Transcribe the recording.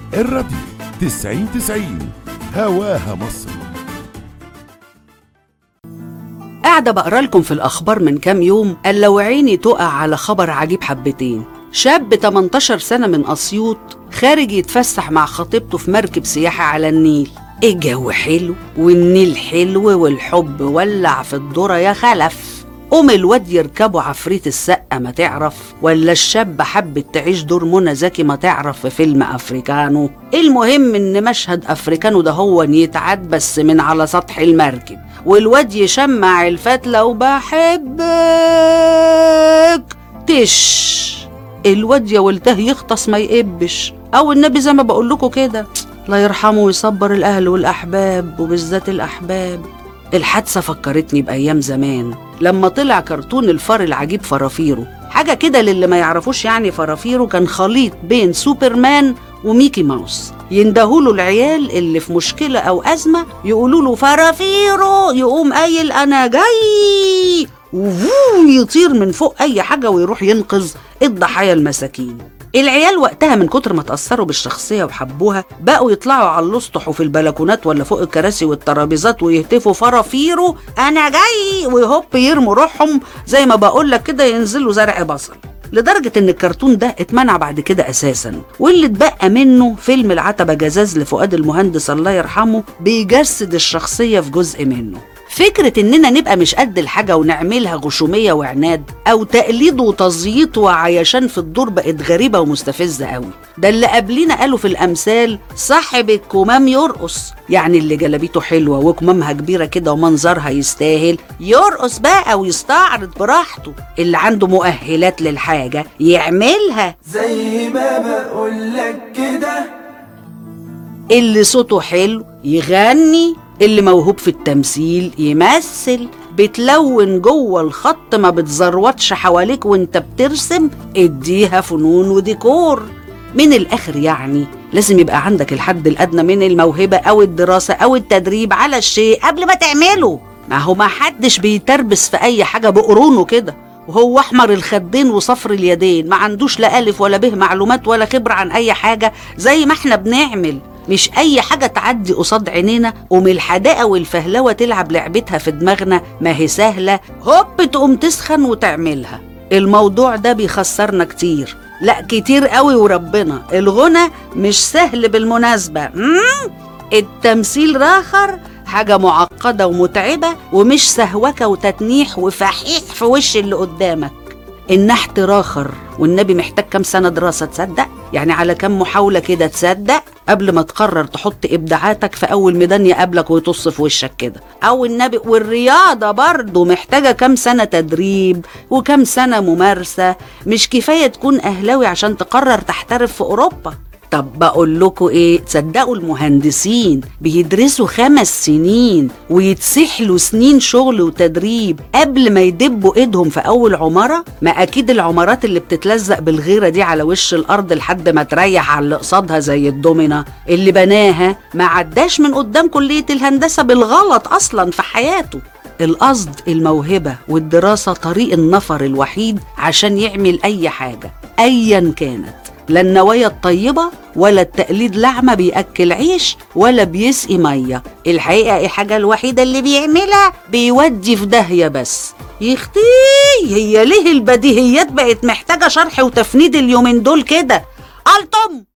الراديو 90 90 هواها مصر قاعدة بقرا لكم في الأخبار من كام يوم قال لو عيني تقع على خبر عجيب حبتين شاب 18 سنة من أسيوط خارج يتفسح مع خطيبته في مركب سياحة على النيل الجو حلو والنيل حلو والحب ولع في الذرة يا خلف قوم الواد يركبوا عفريت السقة ما تعرف ولا الشاب حبت تعيش دور منى زكي ما تعرف في فيلم أفريكانو المهم إن مشهد أفريكانو ده هو يتعاد بس من على سطح المركب والواد يشمع الفتلة وبحبك تش الواد يا ولده يغطس ما يقبش او النبي زي ما بقول لكم كده الله يرحمه ويصبر الاهل والاحباب وبالذات الاحباب الحادثه فكرتني بايام زمان لما طلع كرتون الفار العجيب فرافيرو حاجه كده للي ما يعرفوش يعني فرافيرو كان خليط بين سوبرمان وميكي ماوس يندهوله العيال اللي في مشكله او ازمه يقولوا له فرافيرو يقوم قايل انا جاي وفو يطير من فوق اي حاجه ويروح ينقذ الضحايا المساكين العيال وقتها من كتر ما اتأثروا بالشخصية وحبوها بقوا يطلعوا على الاسطح وفي البلكونات ولا فوق الكراسي والترابيزات ويهتفوا فرافيرو أنا جاي ويهوب يرموا روحهم زي ما بقولك كده ينزلوا زرع بصل لدرجة إن الكرتون ده اتمنع بعد كده أساسا واللي اتبقى منه فيلم العتبة جزاز لفؤاد المهندس الله يرحمه بيجسد الشخصية في جزء منه فكرة إننا نبقى مش قد الحاجة ونعملها غشومية وعناد أو تقليد وتزييط وعيشان في الدور بقت غريبة ومستفزة قوي ده اللي قبلنا قالوا في الأمثال صاحب الكمام يرقص يعني اللي جلابيته حلوة وكمامها كبيرة كده ومنظرها يستاهل يرقص بقى ويستعرض براحته اللي عنده مؤهلات للحاجة يعملها زي ما بقولك كده اللي صوته حلو يغني اللي موهوب في التمثيل يمثل بتلون جوه الخط ما بتزروتش حواليك وانت بترسم اديها فنون وديكور من الاخر يعني لازم يبقى عندك الحد الادنى من الموهبه او الدراسه او التدريب على الشيء قبل ما تعمله ما هو ما حدش بيتربس في اي حاجه بقرونه كده وهو احمر الخدين وصفر اليدين ما عندوش لا الف ولا به معلومات ولا خبره عن اي حاجه زي ما احنا بنعمل مش اي حاجه تعدي قصاد عينينا ومن الحداقه والفهلوه تلعب لعبتها في دماغنا ما هي سهله هوب تقوم تسخن وتعملها الموضوع ده بيخسرنا كتير لا كتير قوي وربنا الغنى مش سهل بالمناسبه مم؟ التمثيل راخر حاجة معقدة ومتعبة ومش سهوكة وتتنيح وفحيح في وش اللي قدامك النحت راخر والنبي محتاج كام سنة دراسة تصدق يعني على كام محاولة كده تصدق قبل ما تقرر تحط إبداعاتك في أول ميدان يقابلك ويطص في وشك كده أو النبي والرياضة برضه محتاجة كام سنة تدريب وكام سنة ممارسة مش كفاية تكون أهلاوي عشان تقرر تحترف في أوروبا طب بقول لكم ايه تصدقوا المهندسين بيدرسوا خمس سنين ويتسحلوا سنين شغل وتدريب قبل ما يدبوا ايدهم في اول عماره ما اكيد العمارات اللي بتتلزق بالغيره دي على وش الارض لحد ما تريح على اللي قصادها زي الدومينا اللي بناها ما عداش من قدام كليه الهندسه بالغلط اصلا في حياته القصد الموهبة والدراسة طريق النفر الوحيد عشان يعمل أي حاجة أيا كانت لا النوايا الطيبة ولا التقليد لعمة بيأكل عيش ولا بيسقي مية الحقيقة الحاجة الوحيدة اللي بيعملها بيودي في داهية بس يختي هي ليه البديهيات بقت محتاجة شرح وتفنيد اليومين دول كده ألطم